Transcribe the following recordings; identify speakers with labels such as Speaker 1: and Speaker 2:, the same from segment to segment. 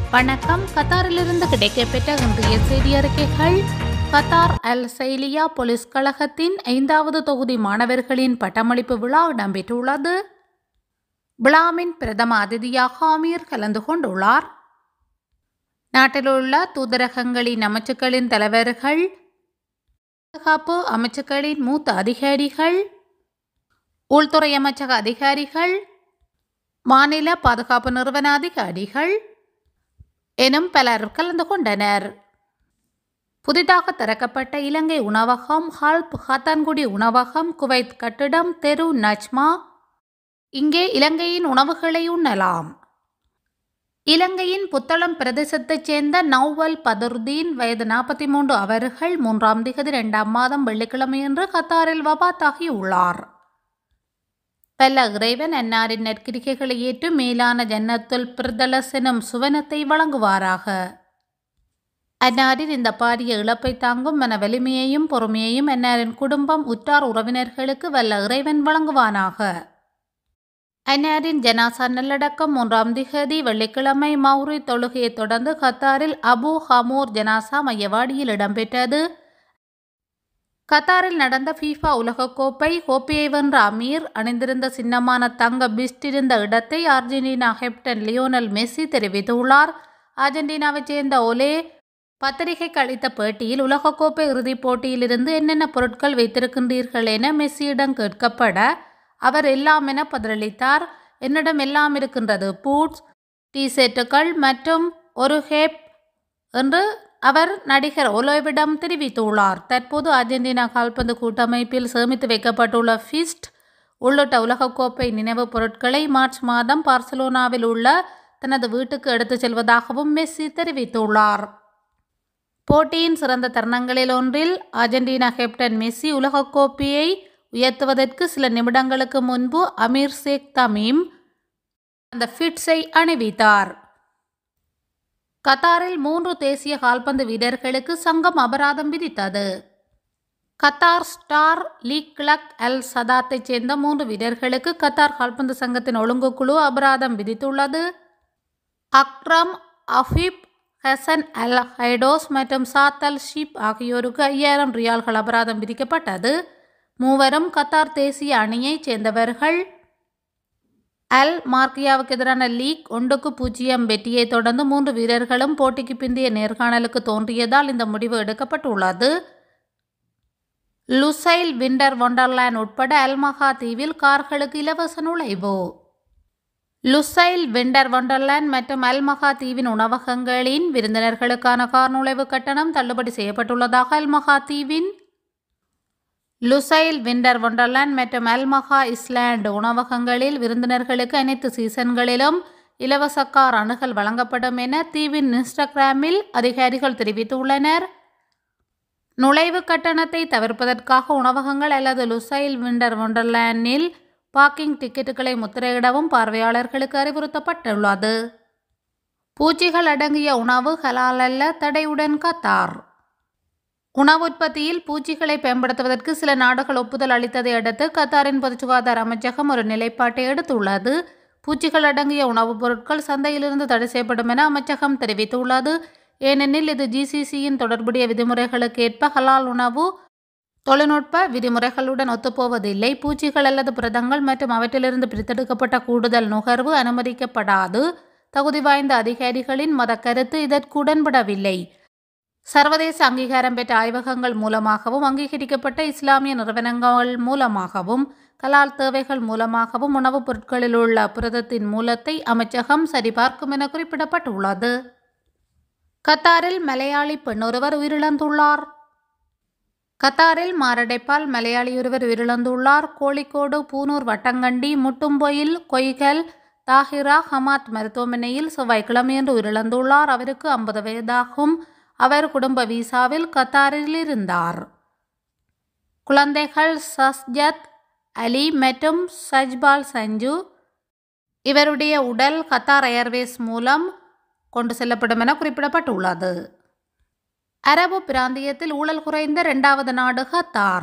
Speaker 1: வணக்கம் கத்தாரிலிருந்து கிடைக்கப்பெற்ற இன்றைய செய்தி அறிக்கைகள் கத்தார் அல் சைலியா போலீஸ் கழகத்தின் ஐந்தாவது தொகுதி மாணவர்களின் பட்டமளிப்பு விழா இடம்பெற்றுள்ளது விழாவின் பிரதம அதிதியாக அமீர் கலந்து கொண்டுள்ளார் நாட்டிலுள்ள தூதரகங்களின் அமைச்சுக்களின் தலைவர்கள் பாதுகாப்பு அமைச்சுக்களின் மூத்த அதிகாரிகள் உள்துறை அமைச்சக அதிகாரிகள் மாநில பாதுகாப்பு நிறுவன அதிகாரிகள் எனும் பலர் கலந்து கொண்டனர் புதிதாக திறக்கப்பட்ட இலங்கை உணவகம் ஹால்ப் ஹாத்தான்குடி உணவகம் குவைத் கட்டிடம் தெரு நஜ்மா இங்கே இலங்கையின் உணவுகளை உண்ணலாம் இலங்கையின் புத்தளம் பிரதேசத்தைச் சேர்ந்த நௌவல் பதருதீன் வயது நாற்பத்தி மூன்று அவர்கள் மூன்றாம் திகதி இரண்டாம் மாதம் வெள்ளிக்கிழமையன்று கத்தாரில் வபாத்தாகியுள்ளார் பல்ல இறைவன் அன்னாரின் நற்கிரிகைகளை ஏற்று மேலான ஜன்னத்துல் பிரதலஸ் எனும் சுவனத்தை வழங்குவாராக அன்னாரின் இந்த பாரிய இழப்பை தாங்கும் மன வலிமையையும் பொறுமையையும் அன்னாரின் குடும்பம் உற்றார் உறவினர்களுக்கு வல்ல இறைவன் வழங்குவானாக அன்னாரின் ஜனாசா நல்லடக்கம் மூன்றாம் திகதி வெள்ளிக்கிழமை மௌரி தொழுகையைத் தொடர்ந்து கத்தாரில் அபு ஹமூர் ஜனாசா மையவாடியில் இடம்பெற்றது கத்தாரில் நடந்த ஃபீஃபா உலகக்கோப்பை கோப்பையை வென்ற அமீர் அணிந்திருந்த சின்னமான தங்க பிஸ்ட் இருந்த இடத்தை அர்ஜென்டினா கேப்டன் லியோனல் மெஸ்ஸி தெரிவித்துள்ளார் அர்ஜென்டினாவைச் சேர்ந்த ஒலே பத்திரிகைக்கு அளித்த பேட்டியில் உலகக்கோப்பை இறுதிப் போட்டியிலிருந்து என்னென்ன பொருட்கள் வைத்திருக்கின்றீர்கள் என மெஸ்ஸியிடம் கேட்கப்பட அவர் எல்லாம் என பதிலளித்தார் என்னிடம் எல்லாம் இருக்கின்றது பூட்ஸ் டிஷர்ட்டுகள் மற்றும் ஒரு ஹேப் என்று அவர் நடிகர் ஒலோவிடம் தெரிவித்துள்ளார் தற்போது அர்ஜென்டினா கால்பந்து கூட்டமைப்பில் சேமித்து வைக்கப்பட்டுள்ள ஃபிஸ்ட் உள்ளிட்ட உலகக்கோப்பை நினைவுப் பொருட்களை மார்ச் மாதம் பார்சலோனாவில் உள்ள தனது வீட்டுக்கு எடுத்துச் செல்வதாகவும் மெஸ்ஸி தெரிவித்துள்ளார் போட்டியின் சிறந்த தருணங்களில் ஒன்றில் அர்ஜென்டினா கேப்டன் மெஸ்ஸி உலகக்கோப்பையை உயர்த்துவதற்கு சில நிமிடங்களுக்கு முன்பு அமீர் ஷேக் தமீம் அந்த ஃபிட்ஸை அணிவித்தார் கத்தாரில் மூன்று தேசிய கால்பந்து வீரர்களுக்கு சங்கம் அபராதம் விதித்தது Qatar Star League club Al சதாத்தைச் சேர்ந்த மூன்று வீரர்களுக்கு கத்தார் கால்பந்து சங்கத்தின் ஒழுங்குக்குழு அபராதம் விதித்துள்ளது அக்ரம் அஃபீப் ஹசன் அல் ஹைடோஸ் மற்றும் சாத் அல் ஷீப் ஆகியோருக்கு ஐயாயிரம் ரியால்கள் அபராதம் விதிக்கப்பட்டது மூவரும் கத்தார் தேசிய அணியைச் சேர்ந்தவர்கள் அல் மார்க்கியாவுக்கு எதிரான லீக் ஒன்றுக்கு பூஜ்ஜியம் வெற்றியை தொடர்ந்து மூன்று வீரர்களும் போட்டிக்கு பிந்தைய நேர்காணலுக்கு தோன்றியதால் இந்த முடிவு எடுக்கப்பட்டுள்ளது லுசைல் விண்டர் ஒண்டர்லேண்ட் உட்பட அல்மஹா தீவில் கார்களுக்கு இலவச நுழைவு லுசைல் விண்டர் ஒண்டர்லேண்ட் மற்றும் அல்மஹா தீவின் உணவகங்களின் விருந்தினர்களுக்கான கார் நுழைவு கட்டணம் தள்ளுபடி செய்யப்பட்டுள்ளதாக அல்மஹா தீவின் லுசைல் விண்டர் ஒண்டர்லேண்ட் மற்றும் அல்மஹா இஸ்லாண்ட் உணவகங்களில் விருந்தினர்களுக்கு அனைத்து சீசன்களிலும் இலவச கார் அணுகல் வழங்கப்படும் என தீவின் இன்ஸ்டாகிராமில் அதிகாரிகள் தெரிவித்துள்ளனர் நுழைவு கட்டணத்தை தவிர்ப்பதற்காக உணவகங்கள் அல்லது லுசைல் விண்டர் ஒண்டர்லேண்டில் பார்க்கிங் டிக்கெட்டுகளை முத்திரையிடவும் பார்வையாளர்களுக்கு அறிவுறுத்தப்பட்டுள்ளது பூச்சிகள் அடங்கிய உணவு ஹலால் அல்ல தடையுடன் கத்தார் உணவு உற்பத்தியில் பூச்சிகளை பயன்படுத்துவதற்கு சில நாடுகள் ஒப்புதல் அளித்ததை அடுத்து கத்தாரின் பொது சுகாதார அமைச்சகம் ஒரு நிலைப்பாட்டை எடுத்துள்ளது பூச்சிகள் அடங்கிய உணவுப் பொருட்கள் சந்தையிலிருந்து தடை செய்யப்படும் என அமைச்சகம் தெரிவித்துள்ளது ஏனெனில் இது ஜிசிசியின் தொடர்புடைய விதிமுறைகளுக்கு ஏற்ப ஹலால் உணவு தொழில்நுட்ப விதிமுறைகளுடன் ஒத்துப்போவதில்லை பூச்சிகள் அல்லது புரதங்கள் மற்றும் அவற்றிலிருந்து பிரித்தெடுக்கப்பட்ட கூடுதல் நுகர்வு அனுமதிக்கப்படாது தகுதி வாய்ந்த அதிகாரிகளின் மத கருத்து இதற்கு உடன்படவில்லை சர்வதேச அங்கீகாரம் பெற்ற ஆய்வகங்கள் மூலமாகவும் அங்கீகரிக்கப்பட்ட இஸ்லாமிய நிறுவனங்கள் மூலமாகவும் கலால் தேவைகள் மூலமாகவும் உணவுப் பொருட்களில் உள்ள புரதத்தின் மூலத்தை அமைச்சகம் சரிபார்க்கும் என குறிப்பிடப்பட்டுள்ளது கத்தாரில் மலையாளி பெண் ஒருவர் உயிரிழந்துள்ளார் கத்தாரில் மாரடைப்பால் மலையாளி ஒருவர் உயிரிழந்துள்ளார் கோழிக்கோடு பூனூர் வட்டங்கண்டி முட்டும்பொயில் கொய்கல் தாஹிரா ஹமாத் மருத்துவமனையில் செவ்வாய்க்கிழமையன்று உயிரிழந்துள்ளார் அவருக்கு ஐம்பது வயதாகும் அவர் குடும்ப விசாவில் கத்தாரில் இருந்தார் குழந்தைகள் சஸ்ஜத் அலி மற்றும் சஜ்பால் சஞ்சு இவருடைய உடல் கத்தார் ஏர்வேஸ் மூலம் கொண்டு செல்லப்படும் என குறிப்பிடப்பட்டுள்ளது அரபு பிராந்தியத்தில் ஊழல் குறைந்த இரண்டாவது நாடு கத்தார்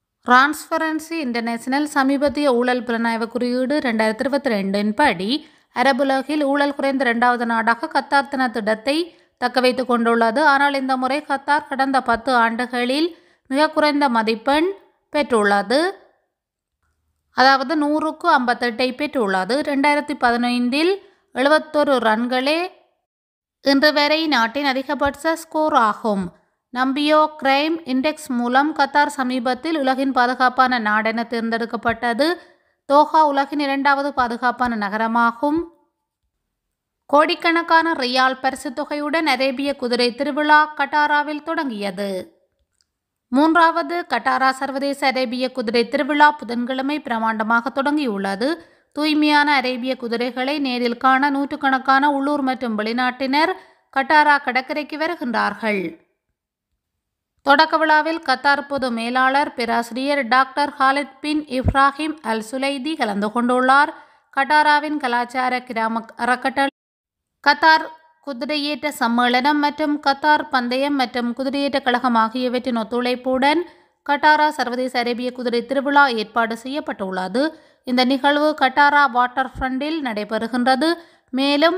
Speaker 1: டிரான்ஸ்பரன்சி இன்டர்நேஷனல் சமீபத்திய ஊழல் புலனாய்வு குறியீடு ரெண்டாயிரத்தி இருபத்தி ரெண்டின் படி அரபுலகில் ஊழல் குறைந்த இரண்டாவது நாடாக கத்தார் தன திட்டத்தை தக்க வைத்துக் கொண்டுள்ளது ஆனால் இந்த முறை கத்தார் கடந்த பத்து ஆண்டுகளில் மிக குறைந்த மதிப்பெண் பெற்றுள்ளது அதாவது நூறுக்கு ஐம்பத்தெட்டை பெற்றுள்ளது ரெண்டாயிரத்தி பதினைந்தில் எழுபத்தொரு ரன்களே இன்று வரை நாட்டின் அதிகபட்ச ஸ்கோர் ஆகும் நம்பியோ கிரைம் இண்டெக்ஸ் மூலம் கத்தார் சமீபத்தில் உலகின் பாதுகாப்பான நாடென தேர்ந்தெடுக்கப்பட்டது தோஹா உலகின் இரண்டாவது பாதுகாப்பான நகரமாகும் கோடிக்கணக்கான ரியால் பரிசு தொகையுடன் அரேபிய குதிரை திருவிழா கட்டாராவில் தொடங்கியது மூன்றாவது கட்டாரா சர்வதேச அரேபிய குதிரை திருவிழா புதன்கிழமை பிரமாண்டமாக தொடங்கியுள்ளது தூய்மையான அரேபிய குதிரைகளை நேரில் காண நூற்றுக்கணக்கான உள்ளூர் மற்றும் வெளிநாட்டினர் கட்டாரா கடற்கரைக்கு வருகின்றார்கள் தொடக்க விழாவில் கத்தார் பொது மேலாளர் பேராசிரியர் doctor Khalid bin Ibrahim Al Sulaiti கலந்து கொண்டுள்ளார் கட்டாராவின் கலாச்சார கிராம அறக்கட்டளை கத்தார் குதிரையேற்ற சம்மேளனம் மற்றும் கத்தார் பந்தயம் மற்றும் குதிரையேற்ற கழகம் ஆகியவற்றின் ஒத்துழைப்புடன் கட்டாரா சர்வதேச அரேபிய குதிரை திருவிழா ஏற்பாடு செய்யப்பட்டுள்ளது இந்த நிகழ்வு கட்டாரா வாட்டர் ஃப்ரண்டில் நடைபெறுகின்றது மேலும்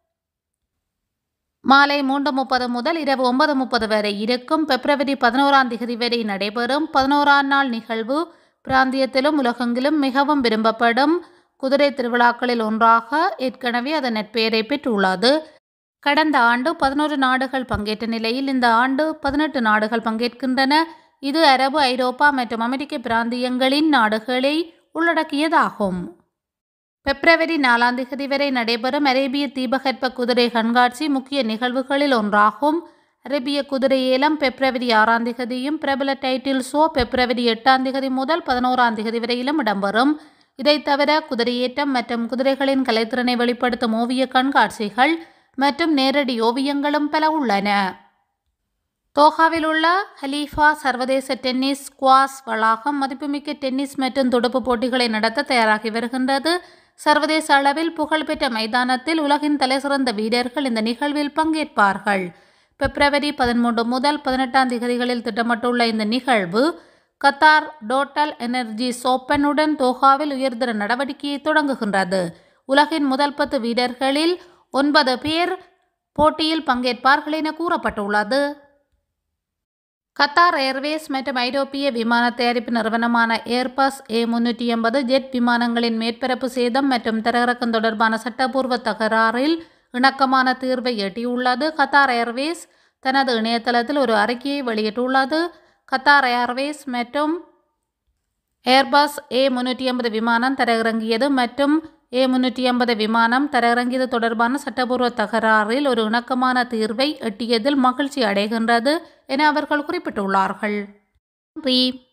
Speaker 1: மாலை மூன்று முப்பது முதல் இரவு ஒன்பது முப்பது வரை இருக்கும் பிப்ரவரி பதினோராம் தேதி வரை நடைபெறும் பதினோராம் நாள் நிகழ்வு பிராந்தியத்திலும் உலகெங்கிலும் மிகவும் விரும்பப்படும் குதிரை திருவிழாக்களில் ஒன்றாக ஏற்கனவே அதன் நட்பெயரை பெற்றுள்ளது கடந்த ஆண்டு பதினோரு நாடுகள் பங்கேற்ற நிலையில் இந்த ஆண்டு பதினெட்டு நாடுகள் பங்கேற்கின்றன இது அரபு ஐரோப்பா மற்றும் அமெரிக்க பிராந்தியங்களின் நாடுகளை உள்ளடக்கியதாகும் பிப்ரவரி நாலாம் தேதி வரை நடைபெறும் அரேபிய தீபகற்ப குதிரை கண்காட்சி முக்கிய நிகழ்வுகளில் ஒன்றாகும் அரேபிய குதிரை ஏலம் பிப்ரவரி ஆறாம் தேதியும் பிரபல டைட்டில் ஷோ பிப்ரவரி எட்டாம் தேதி முதல் பதினோராம் தேதி வரையிலும் இடம்பெறும் இதைத் தவிர குதிரையேற்றம் மற்றும் குதிரைகளின் கலைத்திறனை வெளிப்படுத்தும் ஓவிய கண்காட்சிகள் மற்றும் நேரடி ஓவியங்களும் பல உள்ளன தோஹாவில் உள்ள ஹலீஃபா சர்வதேச டென்னிஸ் ஸ்குவாஸ் வளாகம் மதிப்புமிக்க டென்னிஸ் மற்றும் துடுப்பு போட்டிகளை நடத்த தயாராகி வருகின்றது சர்வதேச அளவில் புகழ்பெற்ற மைதானத்தில் உலகின் தலைசிறந்த வீரர்கள் இந்த நிகழ்வில் பங்கேற்பார்கள் பிப்ரவரி பதிமூன்று முதல் பதினெட்டாம் திகதிகளில் திட்டமிட்டுள்ள இந்த நிகழ்வு கத்தார் டோட்டல் எனர்ஜி சோப்பனுடன் தோஹாவில் உயர்தர நடவடிக்கையை தொடங்குகின்றது உலகின் முதல் பத்து வீரர்களில் ஒன்பது பேர் போட்டியில் பங்கேற்பார்கள் என கூறப்பட்டுள்ளது கத்தார் ஏர்வேஸ் மற்றும் ஐரோப்பிய விமான தயாரிப்பு நிறுவனமான ஏர்பஸ் ஏ முன்னூற்றி எண்பது ஜெட் விமானங்களின் மேற்பரப்பு சேதம் மற்றும் தரையிறக்கம் தொடர்பான சட்டப்பூர்வ தகராறில் இணக்கமான தீர்வை எட்டியுள்ளது கத்தார் ஏர்வேஸ் தனது இணையதளத்தில் ஒரு அறிக்கையை வெளியிட்டுள்ளது கத்தார் ஏர்வேஸ் மற்றும் ஏர்பஸ் ஏ முன்னூற்றி எண்பது விமானம் தரையிறங்கியது மற்றும் ஏ முன்னூற்றி எண்பது விமானம் தரையிறங்கியது தொடர்பான சட்டப்பூர்வ தகராறில் ஒரு இணக்கமான தீர்வை எட்டியதில் மகிழ்ச்சி அடைகின்றது என அவர்கள் குறிப்பிட்டுள்ளார்கள் நன்றி